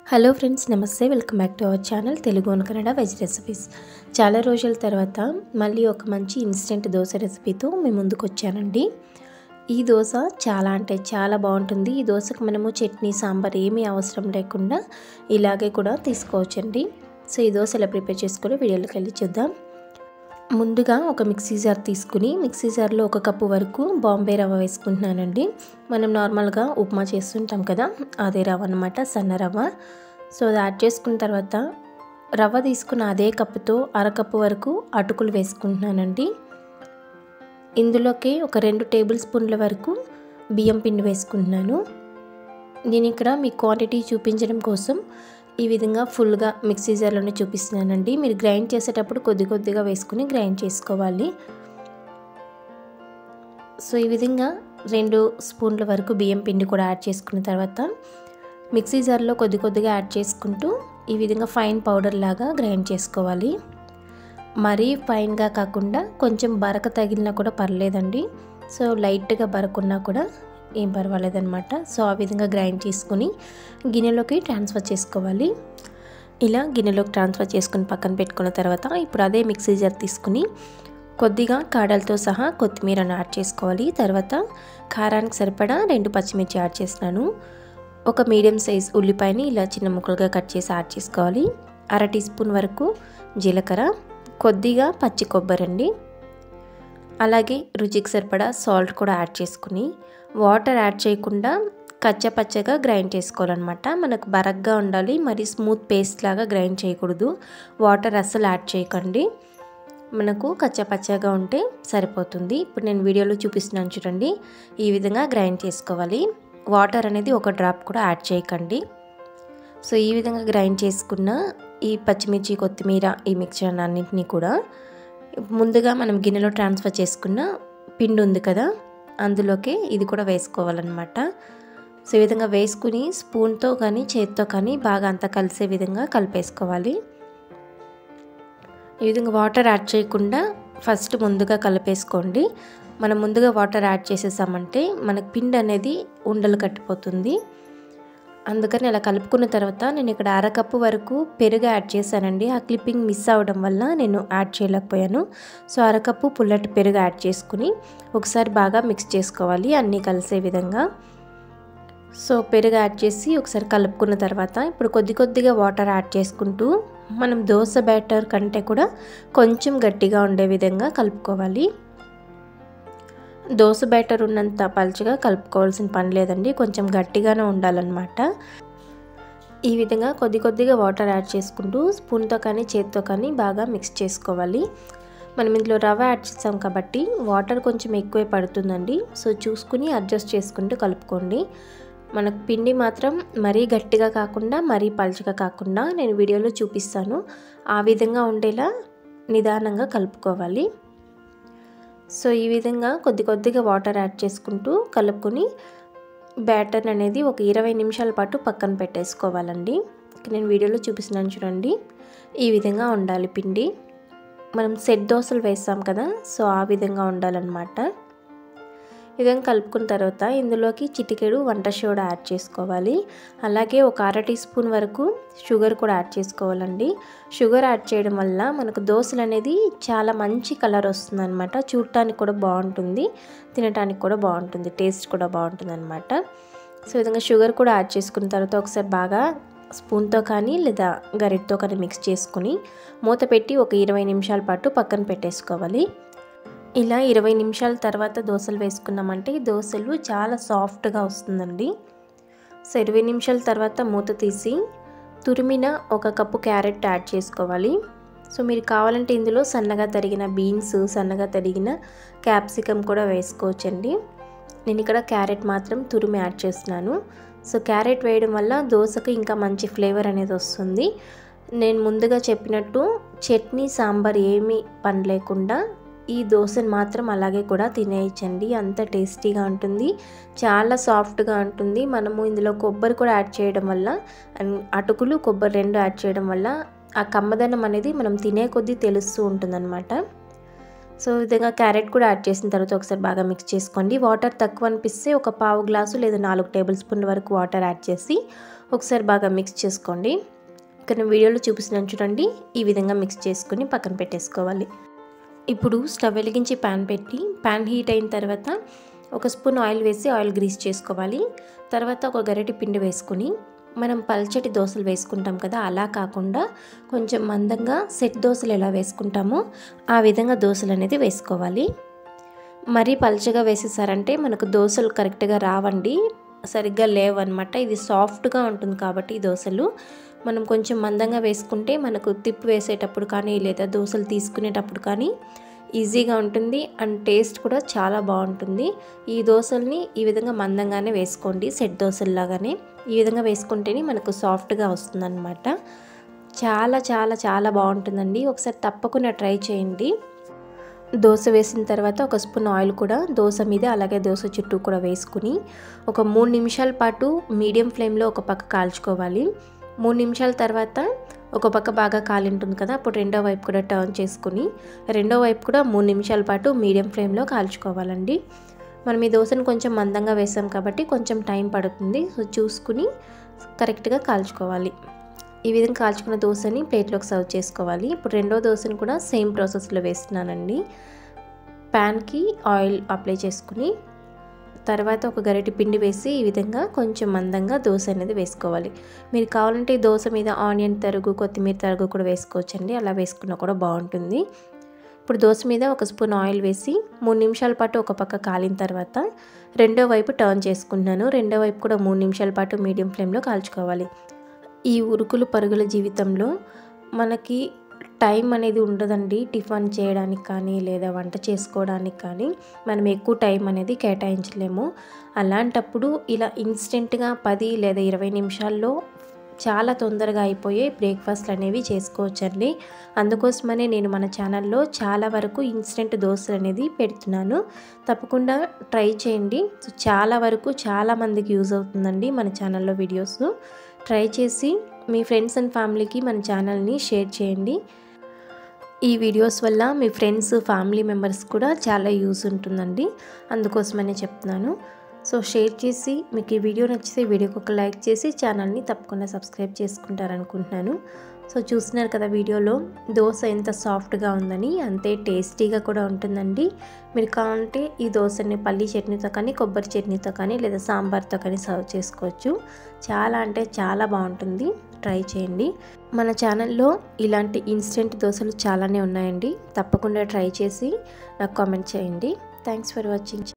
hello friends namaste welcome back to our channel Telugu one Kannada veg recipes చాలా రోజుల తర్వాత మళ్ళీ ఒక మంచి ఇన్స్టెంట్ దోశ రెసిపీతో మీ ముందుకు వచ్చానండి ఈ దోశ చాలా అంటే చాలా బాగుంటుంది ఈ దోశకు మనము చట్నీ సాంబార్ ఏమీ అవసరం లేకుండా ఇలాగే కూడా తీసుకోవచ్చండి సో ఈ దోశ ఎలా ప్రిపేర్ చేసుకొని వీడియోలోకి వెళ్ళి చూద్దాం ముందుగా ఒక మిక్సీ జార్ తీసుకుని మిక్సీ జార్లో ఒక కప్పు వరకు బాంబే రవ్వ వేసుకుంటున్నానండి మనం నార్మల్గా ఉప్మా చేస్తుంటాం కదా అదే రవ్వ అనమాట సన్న రవ్వ సో అది యాడ్ చేసుకున్న తర్వాత రవ్వ తీసుకున్న అదే కప్పుతో అరకప్పు వరకు అటుకులు వేసుకుంటున్నానండి ఇందులోకి ఒక రెండు టేబుల్ స్పూన్ల వరకు బియ్యం పిండి వేసుకుంటున్నాను నేను ఇక్కడ మీ క్వాంటిటీ చూపించడం కోసం ఈ విధంగా ఫుల్గా మిక్సీ జార్లోనే చూపిస్తున్నానండి మీరు గ్రైండ్ చేసేటప్పుడు కొద్ది కొద్దిగా వేసుకుని గ్రైండ్ చేసుకోవాలి సో ఈ విధంగా రెండు స్పూన్ల వరకు బియ్యం పిండి కూడా యాడ్ చేసుకున్న తర్వాత మిక్సీ జార్లో కొద్ది కొద్దిగా యాడ్ చేసుకుంటూ ఈ విధంగా ఫైన్ పౌడర్ లాగా గ్రైండ్ చేసుకోవాలి మరీ ఫైన్గా కాకుండా కొంచెం బరక తగిలినా కూడా పర్లేదండి సో లైట్గా బరకున్నా కూడా ఏం పర్వాలేదన్నమాట సో ఆ విధంగా గ్రైండ్ చేసుకుని గిన్నెలోకి ట్రాన్స్ఫర్ చేసుకోవాలి ఇలా గిన్నెలోకి ట్రాన్స్ఫర్ చేసుకుని పక్కన పెట్టుకున్న తర్వాత ఇప్పుడు అదే మిక్సీ జార్ తీసుకుని కొద్దిగా కాడలతో సహా కొత్తిమీరను యాడ్ చేసుకోవాలి తర్వాత కారానికి సరిపడా రెండు పచ్చిమిర్చి యాడ్ చేసినాను ఒక మీడియం సైజ్ ఉల్లిపాయని ఇలా చిన్న ముక్కలుగా కట్ చేసి యాడ్ చేసుకోవాలి అర టీ స్పూన్ వరకు జీలకర్ర కొద్దిగా పచ్చి కొబ్బరి అండి అలాగే రుచికి సరిపడా సాల్ట్ కూడా యాడ్ చేసుకుని వాటర్ యాడ్ చేయకుండా కచ్చపచ్చగా గ్రైండ్ చేసుకోవాలన్నమాట మనకు బరగ్గా ఉండాలి మరి స్మూత్ పేస్ట్ లాగా గ్రైండ్ చేయకూడదు వాటర్ అస్సలు యాడ్ చేయకండి మనకు కచ్చపచ్చగా ఉంటే సరిపోతుంది ఇప్పుడు నేను వీడియోలో చూపిస్తున్నాను చూడండి ఈ విధంగా గ్రైండ్ చేసుకోవాలి వాటర్ అనేది ఒక డ్రాప్ కూడా యాడ్ చేయకండి సో ఈ విధంగా గ్రైండ్ చేసుకున్న ఈ పచ్చిమిర్చి కొత్తిమీర ఈ మిక్చర్ అన్నింటినీ కూడా ముందుగా మనం గిన్నెలో ట్రాన్స్ఫర్ చేసుకున్న పిండి ఉంది కదా అందులోకి ఇది కూడా వేసుకోవాలన్నమాట సో ఈ విధంగా వేసుకుని స్పూన్తో కానీ చేత్తో కానీ బాగా అంతా కలిసే విధంగా కలిపేసుకోవాలి ఈ విధంగా వాటర్ యాడ్ చేయకుండా ఫస్ట్ ముందుగా కలిపేసుకోండి మనం ముందుగా వాటర్ యాడ్ చేసేసామంటే మనకు పిండి అనేది ఉండలు కట్టిపోతుంది అందుకని అలా కలుపుకున్న తర్వాత నేను ఇక్కడ అరకప్పు వరకు పెరుగు యాడ్ చేశానండి ఆ క్లిప్పింగ్ మిస్ అవ్వడం వల్ల నేను యాడ్ చేయలేకపోయాను సో అరకప్పు పుల్లటి పెరుగు యాడ్ చేసుకుని ఒకసారి బాగా మిక్స్ చేసుకోవాలి అన్నీ కలిసే విధంగా సో పెరుగు యాడ్ చేసి ఒకసారి కలుపుకున్న తర్వాత ఇప్పుడు కొద్ది కొద్దిగా వాటర్ యాడ్ చేసుకుంటూ మనం దోశ బ్యాటర్ కంటే కూడా కొంచెం గట్టిగా ఉండే విధంగా కలుపుకోవాలి దోశ బ్యాటర్ ఉన్నంత పలుచగా కలుపుకోవాల్సిన పని లేదండి కొంచెం గట్టిగానే ఉండాలన్నమాట ఈ విధంగా కొద్ది కొద్దిగా వాటర్ యాడ్ చేసుకుంటూ స్పూన్తో కానీ చేత్తో కానీ బాగా మిక్స్ చేసుకోవాలి మనం ఇందులో రవ్వ యాడ్ చేసాం కాబట్టి వాటర్ కొంచెం ఎక్కువే పడుతుందండి సో చూసుకుని అడ్జస్ట్ చేసుకుంటూ కలుపుకోండి మనకు పిండి మాత్రం మరీ గట్టిగా కాకుండా మరీ పలుచగా కాకుండా నేను వీడియోలో చూపిస్తాను ఆ విధంగా ఉండేలా నిదానంగా కలుపుకోవాలి సో ఈ విధంగా కొద్ది కొద్దిగా వాటర్ యాడ్ చేసుకుంటూ కలుపుకొని బ్యాటర్ అనేది ఒక ఇరవై నిమిషాల పాటు పక్కన పెట్టేసుకోవాలండి నేను వీడియోలో చూపిస్తున్నాను చూడండి ఈ విధంగా ఉండాలి పిండి మనం సెట్ దోశలు వేస్తాం కదా సో ఆ విధంగా ఉండాలన్నమాట ఈ విధంగా కలుపుకున్న తర్వాత ఇందులోకి చిటికెడు వంట సోడా యాడ్ చేసుకోవాలి అలాగే ఒక అర టీ స్పూన్ వరకు షుగర్ కూడా యాడ్ చేసుకోవాలండి షుగర్ యాడ్ చేయడం వల్ల మనకు దోశలు అనేది చాలా మంచి కలర్ వస్తుంది అనమాట చూడటానికి కూడా బాగుంటుంది తినడానికి కూడా బాగుంటుంది టేస్ట్ కూడా బాగుంటుంది అనమాట సో విధంగా షుగర్ కూడా యాడ్ చేసుకున్న తర్వాత ఒకసారి బాగా స్పూన్తో కానీ లేదా గరిటతో కానీ మిక్స్ చేసుకుని మూత పెట్టి ఒక ఇరవై నిమిషాల పాటు పక్కన పెట్టేసుకోవాలి ఇలా ఇరవై నిమిషాల తర్వాత దోశలు వేసుకున్నామంటే దోశలు చాలా సాఫ్ట్గా వస్తుందండి సో ఇరవై నిమిషాల తర్వాత మూత తీసి తురిమిన ఒక కప్పు క్యారెట్ యాడ్ చేసుకోవాలి సో మీరు కావాలంటే ఇందులో సన్నగా తరిగిన బీన్స్ సన్నగా తరిగిన క్యాప్సికమ్ కూడా వేసుకోవచ్చండి నేను ఇక్కడ క్యారెట్ మాత్రం తురిమి యాడ్ చేస్తున్నాను సో క్యారెట్ వేయడం వల్ల దోశకు ఇంకా మంచి ఫ్లేవర్ అనేది వస్తుంది నేను ముందుగా చెప్పినట్టు చట్నీ సాంబార్ ఏమీ పని లేకుండా ఈ దోశను మాత్రం అలాగే కూడా తినేయచ్చండి అంత టేస్టీగా ఉంటుంది చాలా సాఫ్ట్గా ఉంటుంది మనము ఇందులో కొబ్బరి కూడా యాడ్ చేయడం వల్ల అటుకులు కొబ్బరి రెండు యాడ్ చేయడం వల్ల ఆ కమ్మదనం అనేది మనం తినే కొద్దీ తెలుస్తూ ఉంటుందన్నమాట సో ఈ విధంగా క్యారెట్ కూడా యాడ్ చేసిన తర్వాత ఒకసారి బాగా మిక్స్ చేసుకోండి వాటర్ తక్కువ అనిపిస్తే ఒక పావు గ్లాసు లేదా నాలుగు టేబుల్ స్పూన్ల వరకు వాటర్ యాడ్ చేసి ఒకసారి బాగా మిక్స్ చేసుకోండి ఇక్కడ వీడియోలో చూపిస్తున్నాను చూడండి ఈ విధంగా మిక్స్ చేసుకుని పక్కన పెట్టేసుకోవాలి ఇప్పుడు స్టవ్ వెలిగించి ప్యాన్ పెట్టి ప్యాన్ హీట్ అయిన తర్వాత ఒక స్పూన్ ఆయిల్ వేసి ఆయిల్ గ్రీస్ చేసుకోవాలి తర్వాత ఒక గరిటె పిండి వేసుకుని మనం పల్చటి దోశలు వేసుకుంటాం కదా అలా కాకుండా కొంచెం మందంగా సెట్ దోశలు ఎలా వేసుకుంటామో ఆ విధంగా దోశలు అనేది వేసుకోవాలి మరీ పల్చగా వేసేసారంటే మనకు దోశలు కరెక్ట్గా రావండి సరిగ్గా లేవన్నమాట ఇది సాఫ్ట్గా ఉంటుంది కాబట్టి ఈ దోశలు మనం కొంచెం మందంగా వేసుకుంటే మనకు తిప్పి వేసేటప్పుడు కానీ లేదా దోశలు తీసుకునేటప్పుడు కానీ ఈజీగా ఉంటుంది అండ్ టేస్ట్ కూడా చాలా బాగుంటుంది ఈ దోశల్ని ఈ విధంగా మందంగానే వేసుకోండి సెట్ దోశల్లాగానే ఈ విధంగా వేసుకుంటేనే మనకు సాఫ్ట్గా వస్తుందన్నమాట చాలా చాలా చాలా బాగుంటుందండి ఒకసారి తప్పకుండా ట్రై చేయండి దోశ వేసిన తర్వాత ఒక స్పూన్ ఆయిల్ కూడా దోశ మీద అలాగే దోశ చుట్టూ కూడా వేసుకుని ఒక మూడు నిమిషాల పాటు మీడియం ఫ్లేమ్లో ఒక పక్క కాల్చుకోవాలి మూడు నిమిషాల తర్వాత ఒక పక్క బాగా కాలింటుంది కదా అప్పుడు రెండో వైపు కూడా టర్న్ చేసుకుని రెండో వైపు కూడా మూడు నిమిషాల పాటు మీడియం ఫ్లేమ్లో కాల్చుకోవాలండి మనం ఈ దోశను కొంచెం మందంగా వేసాం కాబట్టి కొంచెం టైం పడుతుంది సో చూసుకుని కరెక్ట్గా కాల్చుకోవాలి ఈ విధంగా కాల్చుకున్న దోశని ప్లేట్లోకి సర్వ్ చేసుకోవాలి ఇప్పుడు రెండో దోశని కూడా సేమ్ ప్రాసెస్లో వేస్తున్నానండి ప్యాన్కి ఆయిల్ అప్లై చేసుకుని తర్వాత ఒక గరిటె పిండి వేసి ఈ విధంగా కొంచెం మందంగా దోశ అనేది వేసుకోవాలి మీరు కావాలంటే ఈ దోశ మీద ఆనియన్ తరుగు కొత్తిమీర తరుగు కూడా వేసుకోవచ్చండి అలా వేసుకున్నా కూడా బాగుంటుంది ఇప్పుడు దోశ మీద ఒక స్పూన్ ఆయిల్ వేసి మూడు నిమిషాల పాటు ఒక పక్క కాలిన తర్వాత రెండో వైపు టర్న్ చేసుకుంటున్నాను రెండో వైపు కూడా మూడు నిమిషాల పాటు మీడియం ఫ్లేమ్లో కాల్చుకోవాలి ఈ ఉరుకులు పరుగుల జీవితంలో మనకి టైం అనేది ఉండదండి టిఫిన్ చేయడానికి కానీ లేదా వంట చేసుకోవడానికి కానీ మనం ఎక్కువ టైం అనేది కేటాయించలేము అలాంటప్పుడు ఇలా ఇన్స్టెంట్గా పది లేదా ఇరవై నిమిషాల్లో చాలా తొందరగా అయిపోయే బ్రేక్ఫాస్ట్లు అనేవి చేసుకోవచ్చండి అందుకోసమనే నేను మన ఛానల్లో చాలా వరకు ఇన్స్టెంట్ దోశలు అనేది పెడుతున్నాను తప్పకుండా ట్రై చేయండి చాలా వరకు చాలా మందికి యూజ్ అవుతుందండి మన ఛానల్లో వీడియోస్ ట్రై చేసి మీ ఫ్రెండ్స్ అండ్ ఫ్యామిలీకి మన ఛానల్ని షేర్ చేయండి ఈ వీడియోస్ వల్ల మీ ఫ్రెండ్స్ ఫ్యామిలీ మెంబర్స్ కూడా చాలా యూస్ ఉంటుందండి అందుకోసమనే చెప్తున్నాను సో షేర్ చేసి మీకు ఈ వీడియో నచ్చితే వీడియోకి ఒక లైక్ చేసి ఛానల్ని తప్పకుండా సబ్స్క్రైబ్ చేసుకుంటారనుకుంటున్నాను సో చూస్తున్నారు కదా వీడియోలో దోశ ఎంత సాఫ్ట్గా ఉందని అంతే టేస్టీగా కూడా ఉంటుందండి మీరు కావాలంటే ఈ దోశని పల్లి చట్నీతో కానీ కొబ్బరి చట్నీతో కానీ లేదా సాంబార్తో కానీ సర్వ్ చేసుకోవచ్చు చాలా అంటే చాలా బాగుంటుంది ట్రై చేయండి మన ఛానల్లో ఇలాంటి ఇన్స్టెంట్ దోశలు చాలానే ఉన్నాయండి తప్పకుండా ట్రై చేసి నాకు కామెంట్ చేయండి థ్యాంక్స్ ఫర్ వాచింగ్